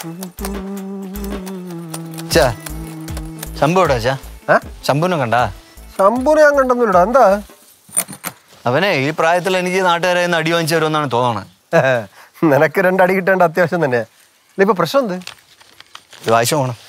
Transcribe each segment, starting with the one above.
ചാ ശംഭു എവിടാ ചാ ഏ? ശംഭുവിനെ കണ്ടാ ശംഭുനെ ഞാൻ കണ്ടൊന്നുമില്ലടാ എന്താ അവനെ ഈ പ്രായത്തിൽ എനിക്ക് നാട്ടുകാരെ നിന്ന് അടി വാങ്ങിച്ചു തരുമെന്നാണ് തോന്നണത് നിനക്ക് രണ്ടടി കിട്ടേണ്ട അത്യാവശ്യം തന്നെ ഇല്ല, ഇപ്പൊ പ്രശ്നം എന്ത് ഇത് വായിച്ചു പോകണം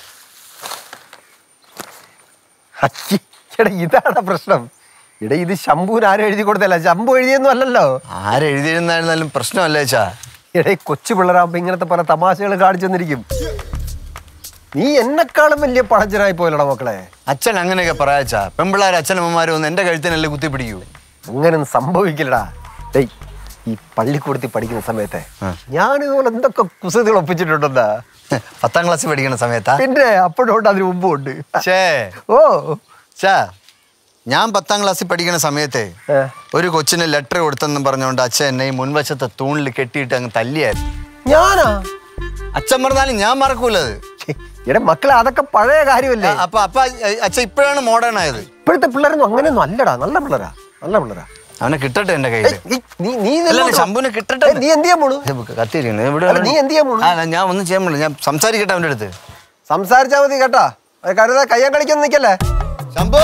അച്ചി, എടാ ഇതാണ് പ്രശ്നം എടാ ഇത് ശംഭുവിന് ആരും എഴുതി കൊടുത്തല്ല ശംഭു എഴുതിയൊന്നും അല്ലല്ലോ ആരെഴുതിയിരുന്നായിരുന്നാലും പ്രശ്നമല്ലേ ചാ എടേ കൊച്ചു പിള്ളേരാകുമ്പോ ഇങ്ങനത്തെ പല തമാശകൾ കാണിച്ചു തന്നിരിക്കും നീ എന്നെക്കാളും വലിയ പഴഞ്ചനായി പോയല്ലടാ മക്കളെ അച്ഛൻ അങ്ങനെയൊക്കെ പറയാച്ചാ പെമ്പിള്ളാർ അച്ഛനമ്മമാരും ഒന്ന് എന്റെ കഴുത്തിനല്ലേ കുത്തി പിടിക്കൂ അങ്ങനൊന്നും സംഭവിക്കില്ലടാ ഡേയ് ഈ പള്ളിക്കൂടത്തിൽ പഠിക്കുന്ന സമയത്തെ ആ. ഞാനിതുപോലെ എന്തൊക്കെ കുസൃതികൾ ഒപ്പിച്ചിട്ടുണ്ടെന്നാ പത്താം ക്ലാസ്സിൽ പഠിക്കുന്ന സമയത്താ പിന്നെ അപ്പോഴുണ്ട് അതിന് മുമ്പും ഉണ്ട് ഛേ ഓ ചാ ഞാൻ പത്താം ക്ലാസ്സിൽ പഠിക്കുന്ന സമയത്തെ ഏ. ഒരു കൊച്ചിന് ലെറ്റർ കൊടുത്തെന്നും പറഞ്ഞുകൊണ്ട് അച്ഛൻ എന്നെ ഈ മുൻവശത്തെ തൂണിൽ കെട്ടിയിട്ട് അങ്ങ് തല്ലിയായിരുന്നു ഞാനാ അച്ഛൻ പറഞ്ഞാലും ഞാൻ മറക്കൂലത് ഛെ, എടാ മക്കളെ അതൊക്കെ പഴയ കാര്യമല്ലേ അപ്പൊ അപ്പൊ അച്ഛൻ ഇപ്പോഴാണ് മോഡേൺ ആയത് ഇപ്പോഴത്തെ പിള്ളേരൊന്നും അങ്ങനെയൊന്നും അല്ലടാ നല്ല പിള്ളേരാ നല്ല പിള്ളേരാ അവനെ കിട്ടട്ടെ എന്റെ ഏയ്, കയ്യിൽ ഏയ്, നീ നീ അല്ല, ഇതെല്ലാം ശംഭുവിനെ കിട്ടട്ടെ. ഏയ്, നീ എന്ത് ചെയ്യാൻ പോണു കത്തിയിരിക്കുന്നു ഇവിടെ അല്ല, നീ എന്ത് ചെയ്യാൻ പോണു? ആ, ഞാൻ ഒന്നും ചെയ്യാൻ പോണില്ല ഞാൻ സംസാരിക്കട്ടെ അവന്റെ അടുത്ത് സംസാരിച്ചാ മതി കേട്ടാ അത് കരുതാ കയ്യാൻ കളിക്കാൻ നിക്കല്ലേ ശംഭു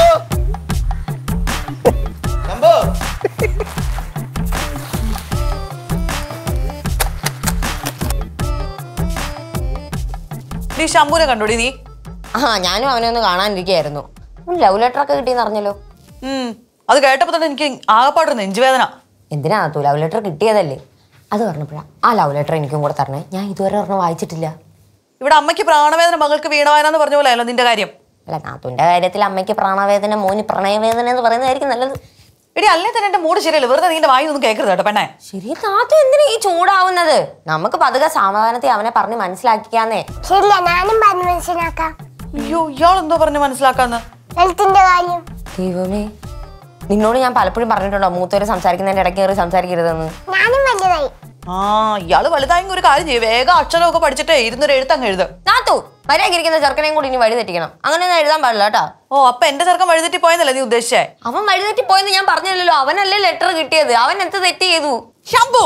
ശംഭു നീ ശംഭുനെ കണ്ടോടി നീ ആ ഞാനും അവനെ ഒന്ന് കാണാനിരിക്കുകയായിരുന്നു ലവ് ലെറ്റർ ഒക്കെ കിട്ടിയെന്ന് അറിഞ്ഞല്ലോ ഉം അത് കേട്ടപ്പോ തന്നെ എനിക്ക് ആകെപ്പാടൊരു നെഞ്ചുവേദന എന്തിനാ തൂ ലവ് ലെറ്റർ കിട്ടിയതല്ലേ അത് പറഞ്ഞപ്പോഴാ ആ ലവ് ലെറ്റർ എനിക്കും കൂടെ തരണേ ഞാൻ ഇതുവരെ ഒരെണ്ണം വായിച്ചിട്ടില്ല ഇവിടെ അമ്മയ്ക്ക് പ്രാണവേദന മകൾക്ക് വീണവായനാന്ന് പറഞ്ഞ പോലെ അല്ലോ നിന്റെ കാര്യം അല്ല നാത്തൂന്റെ കാര്യത്തിൽ അമ്മയ്ക്ക് പ്രാണവേദന മോന് പ്രണയവേദന എന്ന് പറയുന്നതായിരിക്കും നല്ലത് എടി അല്ലേ തന്നെ എന്റെ മൂഡ് ശരിയല്ല വെറുതെ നിന്റെ വായി ഒന്നും കേൾക്കരുത് കേട്ടോ പെണ്ണേ ശരി നാത്തു എന്തിനാ ഈ ചൂടാവുന്നത് നമുക്ക് പതുക്കെ സമാധാനത്തെ അവനെ പറഞ്ഞ് മനസ്സിലാക്കിക്കാന്നേ ശരിയാ ഞാനും പറഞ്ഞു മനസ്സിലാക്കാം അയ്യോ ഇയാൾ എന്തോ പറഞ്ഞ് മനസ്സിലാക്കാന്ന് വെളുത്തിന്റെ കാര്യം ദൈവമേ നിന്നോട് ഞാൻ പലപ്പോഴും പറഞ്ഞിട്ടുണ്ടോ മൂത്തോര് സംസാരിക്കുന്നതിന്റെ ഇടയ്ക്ക് കയറി സംസാരിക്കരുതെന്ന് ഞാനും വലുതായി ആ ഇയാള് വലുതായെങ്കിൽ ഒരു കാര്യം ചെയ്യും വേഗം അക്ഷരമൊക്കെ പഠിച്ചിട്ടേ ഇരുന്നൊരു എഴുത്തങ്ങ് എഴുത് നാത്തു മര്യാദക്കിരിക്കുന്ന ചെറുക്കനെയും കൂടി ഇനി വഴി തെറ്റിക്കണം അങ്ങനെയൊന്നും എഴുതാൻ പാടില്ല കേട്ടോ ഓ അപ്പൊ എന്റെ ചെറുക്കൻ വഴുതെറ്റി പോയെന്നല്ലേ നീ ഉദ്ദേശിച്ചേ അവൻ വഴിതെറ്റി പോയെന്ന് ഞാൻ പറഞ്ഞില്ലല്ലോ അവനല്ലേ ലെറ്റർ കിട്ടിയത് അവൻ എന്ത് തെറ്റ് ചെയ്തു ശംഭു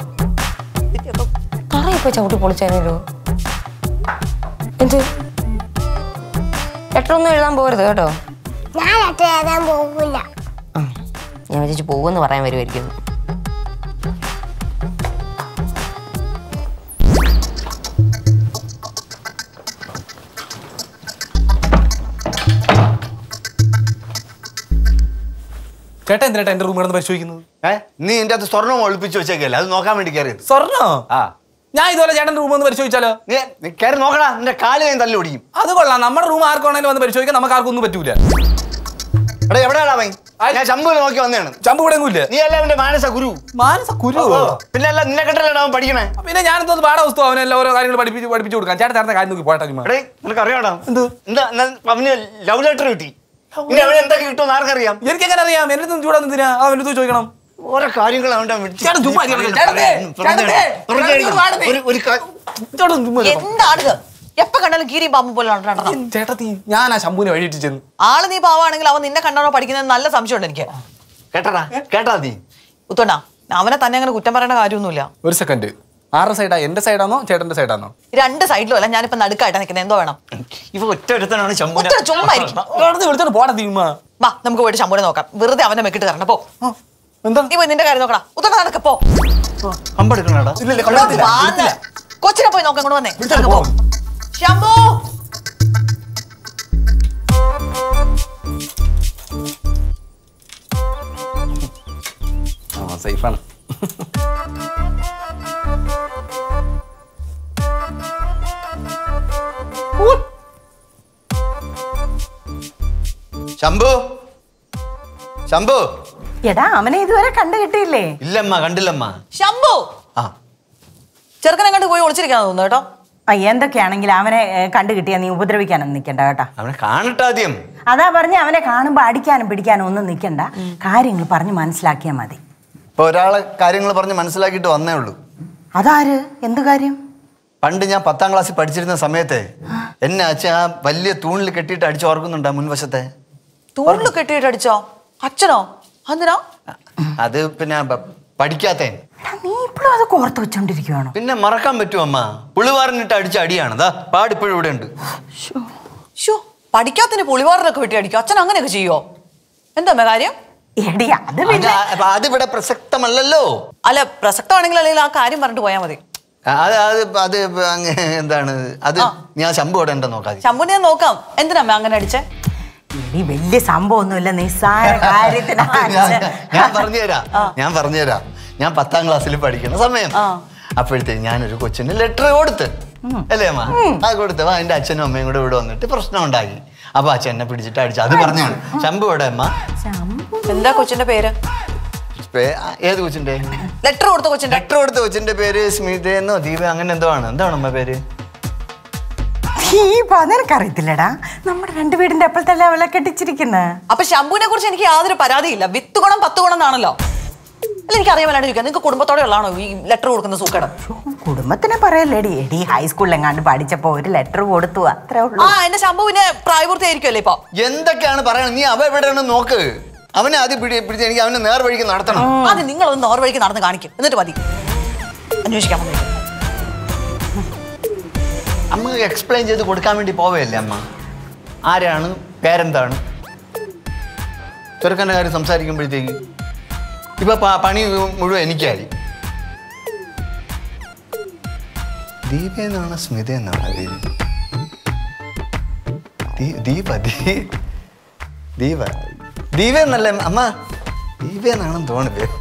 തറ ഇപ്പൊ ചവിട്ടി പൊളിച്ചേനല്ലോ എന്ത് ലെറ്റർ ഒന്നും എഴുതാൻ പോകരുത് കേട്ടോ ഞാൻ ലെറ്റർ എഴുതാൻ പോകില്ല ആ, ഞാൻ വിചാരിച്ചു പോകുമെന്ന് പറയാൻ വരുമായിരിക്കും ചേട്ടാ എന്തിനാ എന്റെ റൂം കിടന്ന് പരിശോധിക്കുന്നത് ഏ നീ എന്റെ അകത്ത് സ്വർണ്ണം ഒളിപ്പിച്ച് വെച്ചേക്കല്ലേ അത് നോക്കാൻ വേണ്ടി കയറിയത് സ്വർണ്ണോ ആ ഞാൻ ഇതുപോലെ ചേട്ടന്റെ റൂം ഒന്ന് പരിശോധിച്ചാലോ നീ നീ കയറി നോക്കടാ നിന്റെ കാല് ഞാൻ തല്ലി ഓടിക്കും അത് കൊള്ളാം നമ്മുടെ റൂം ആർക്കാണെങ്കിലും വന്ന് പരിശോധിക്കാൻ നമുക്ക് ആർക്കും ഒന്നും പറ്റൂല എടാ എവിടെയാടാ അവൻ ഞാൻ ശംഭുവിനെ നോക്കി വന്നതാണ് ചമ്പ് ഇവിടെ ഇല്ല നീ അല്ല അവന്റെ മാനസ ഗുരു മാനസ കുരു പിന്നെ അല്ല നിന്നെ കെട്ടല്ലേടാ അവൻ പഠിക്കണേ പിന്നെ ഞാൻ എന്തോ പാഠപുസ്തകം അവനെല്ലാം ഓരോ കാര്യങ്ങൾ പഠിപ്പിച്ച് പഠിപ്പിച്ചു കൊടുക്കാം ചേട്ടൻ ചേട്ടൻ കാര്യം നോക്കി പോട്ടെ ചുമ്മാ. എടേ നിനക്ക് അറിയാടാ എന്ത്? എന്താ എന്നാ അവന് ലവ് ലെറ്റർ കിട്ടി ഇനി അവന് എന്തൊക്കെ കിട്ടുമെന്ന് ആർക്കറിയാം എനിക്ക് എങ്ങനെ അറിയാം എന്റെ അടുത്ത് ചൂടാ എന്തിനാ അവൻ്റെ അടുത്ത് ചോദിക്കണം ഓരോ കാര്യങ്ങൾ അവന്റെ വിളിച്ച് ചേട്ടൻ ചുമ്മാ ഇരിക്കണം. ചേട്ടനെ, ചേട്ടനെ, തുറന്നു ചേട്ടനെ കാണിക്കണം. പാടത്തെ. ഒരു- ഒരു കാ- ചേട്ടൻ ചുമ്മാ ഇരിക്കണം. എന്താണിത് എപ്പ കണ്ടാലും കീരിയും പാമ്പും പോലെ നടക്കണം ചേട്ടത്തി ഞാൻ ആ ശംഭുവിനെ വഴിയിട്ട് ചെന്നു ആള് നീ പാവാണെങ്കിൽ അവൻ നിന്നെ കണ്ടാണോ പഠിക്കുന്നത് നല്ല സംശയമുണ്ട് എനിക്ക് കേട്ടടാ കേട്ടാ നീ ഉത്തോണ്ടാ അവനെ തന്നെ അങ്ങനെ കുറ്റം പറയേണ്ട കാര്യമൊന്നുമില്ല ഒരു സെക്കൻഡ് ആരുടെ സൈഡാ എന്റെ സൈഡാണോ ചേട്ടന്റെ സൈഡാണോ രണ്ട് സൈഡിലും അല്ല ഞാനിപ്പോ നടുക്കായിട്ടാ നിൽക്കുന്നത് എന്തോ വേണം ഇവ ഒറ്റ ഒരുത്തനാണ് ശംഭുനെ ഉത്തരം ചുമ്മാ ഇരിക്കും വെറുതെ വിളിച്ചോണ്ട് പോടാ തീരുമാ വാ നമുക്ക് പോയിട്ട് ശമ്പൂനെ നോക്കാം വെറുതെ അവനെ മെക്കിട്ട് തരണം പോ എന്താ നീ പോയി നിന്റെ കാര്യം നോക്കടാ ഉത്തരം നടക്ക് പോ കമ്പെടുക്കണടാ ഇല്ല ഇല്ല കൊള്ളത്തില്ല. വാന്ന്. കൊച്ചിനെ പോയി നോക്കാൻ കൊണ്ട് വന്നേ വിളിച്ചോണ്ട് പോ പോ. ശംഭു ആ സേഫാണ് ശംഭു ശംഭു എടാ അവനെ ഇതുവരെ കണ്ടു കിട്ടിയില്ലേ ഇല്ലമ്മ കണ്ടില്ലമ്മ ശംഭു ആ ചെറുക്കനെ കണ്ട് പോയി ഒളിച്ചിരിക്കാന്ന് തോന്നുന്നു കേട്ടോ ആ, എന്തൊക്കെയാണെങ്കിലും അവനെ ഏ, കണ്ടു കിട്ടിയാ നീ ഉപദ്രവിക്കാനൊന്നും നിൽക്കണ്ട കേട്ടാ അവനെ കാണട്ടെ ആദ്യം അതാ പറഞ്ഞ അവനെ കാണുമ്പോൾ അടിക്കാനും പിടിക്കാനും ഒന്നും നിൽക്കണ്ട കാര്യങ്ങൾ പറഞ്ഞ് മനസ്സിലാക്കിയാൽ മതി ഇപ്പൊ ഒരാളെ കാര്യങ്ങൾ പറഞ്ഞ് മനസ്സിലാക്കിയിട്ട് വന്നേ ഉള്ളൂ അതാര് എന്ത് കാര്യം പണ്ട് ഞാൻ പത്താം ക്ലാസ്സിൽ പഠിച്ചിരുന്ന സമയത്തെ എന്നെ അച്ഛൻ ആ വലിയ തൂണിൽ കെട്ടിയിട്ട് അടിച്ച് ഓർക്കുന്നുണ്ടോ മുൻവശത്തെ തൂണിൽ കെട്ടിയിട്ട് അടിച്ചോ അച്ഛനോ എന്തിനാ അത് പിന്നെ പ- പഠിക്കാത്തേ എടാ നീ ഇപ്പോഴും അത് കോർത്ത് വെച്ചോണ്ടിരിക്കുവാണോ പിന്നെ മറക്കാൻ പറ്റുമോ അമ്മ പുളിവാറിനിട്ട് അടിച്ച അടിയാണ് ദാ പാടിപ്പോഴും ഇവിടെ ഉണ്ട് ഷോ പഠിക്കാത്തതിന് പുളിവാറിലൊക്കെ വെട്ടി അടിക്കും അച്ഛൻ അങ്ങനെയൊക്കെ ചെയ്യോ എന്താ അമ്മ കാര്യം എടി അത് അത് പിന്നെ ആ- അത് ഇവിടെ പ്രസക്തമല്ലല്ലോ അല്ല പ്രസക്തമാണെങ്കിൽ അല്ലെങ്കിൽ ആ കാര്യം പറഞ്ഞിട്ട് പോയാൽ മതി അത് അത് അത് അങ്ങ് എന്താണ് അത് ഞാൻ ശമ്പു ഇവിടെ ഉണ്ടോ നോക്കാതെ ശമ്പുനെ ഞാൻ നോക്കാം എന്തിനാ അമ്മ അങ്ങനെ അടിച്ചേ എടി വലിയ സംഭവമൊന്നുമില്ല നിസ്സാര കാര്യത്തിന് ഞാൻ ഞാൻ പറഞ്ഞുതരാം ഞാൻ പറഞ്ഞുതരാം ഞാൻ പത്താം ക്ലാസ്സിൽ പഠിക്കുന്ന സമയം അപ്പോഴത്തേക്ക് ഞാനൊരു കൊച്ചിന് ലെറ്റർ കൊടുത്ത് അല്ലേ അമ്മ ആ കൊടുത്ത് വാ എന്റെ അച്ഛനും അമ്മയും കൂടെ ഇവിടെ വന്നിട്ട് പ്രശ്നം ഉണ്ടാക്കി അപ്പൊ അച്ഛൻ എന്നെ പിടിച്ചിട്ട് അടിച്ചു അത് പറഞ്ഞാണ് ശമ്പു ഇവിടെ അമ്മ എന്താ കൊച്ചിന്റെ പേര് പേ- ആ, ഏത് കൊച്ചിന്റെ ലെറ്റർ കൊടുത്ത കൊച്ചിന്റെ ലെറ്റർ കൊടുത്ത കൊച്ചിന്റെ പേര് സ്മിത എന്നോ ദീപ അങ്ങനെ എന്തോ ആണ് എന്താണ് അമ്മ പേര് ഈ നിനക്കറിയത്തില്ലടാ നമ്മുടെ രണ്ട് വീടിന്റെ അപ്പുറത്തല്ലേ അവളെ കെട്ടിച്ചിരിക്കുന്നത് അപ്പൊ ശംഭുവിനെ കുറിച്ച് എനിക്ക് യാതൊരു പരാതിയില്ല വിത്ത് ഗുണം പത്ത് ഗുണം എന്നാണല്ലോ അല്ല എനിക്ക് അറിയാൻ വേണ്ടി ചോദിക്കാം നിങ്ങൾക്ക് കുടുംബത്തോടെ ഉള്ളതാണോ ഈ ലെറ്റർ കൊടുക്കുന്ന സൂക്കേടം കുടുംബത്തിനെ പറയല്ലേടി എടി ഹൈസ്കൂളിൽ എങ്ങാണ്ട് പഠിച്ചപ്പോ ഒരു ലെറ്റർ കൊടുത്തു അത്രേ ഉള്ളൂ ആ എന്റെ ശംഭുവിന് പ്രായപൂർത്തിയായിരിക്കുമല്ലേ ഇപ്പൊ എന്തൊക്കെയാണ് പറയണത് നീ അവ എവിടെയാണ് നോക്ക് അവനെ ആദ്യം പിടി പിടിച്ച് എനിക്ക് അവനെ നേർ വഴിക്ക് നടത്തണം അത് നിങ്ങളൊന്ന് ഓർവഴിക്ക് നടന്ന് കാണിക്കും എന്നിട്ട് മതി അന്വേഷിക്കാൻ വന്നേക്കും. അമ്മ എക്സ്പ്ലെയിൻ ചെയ്ത് കൊടുക്കാൻ വേണ്ടി പോവയല്ലേ അമ്മ ആരാണ് പേരെന്താണ് ചെറുക്കൻ്റെ കാര്യം സംസാരിക്കുമ്പോഴത്തേക്ക് ഇപ്പൊ പ- പണി മുഴുവൻ എനിക്കായി ദീപ എന്നാണ് സ്മിത എന്നാണ് പേര് ദീ- ദീപ ദീ- ദീപ ദീപ എന്നല്ലേ അമ്മ ദീപ എന്നാണെന്ന് തോന്നുന്നത്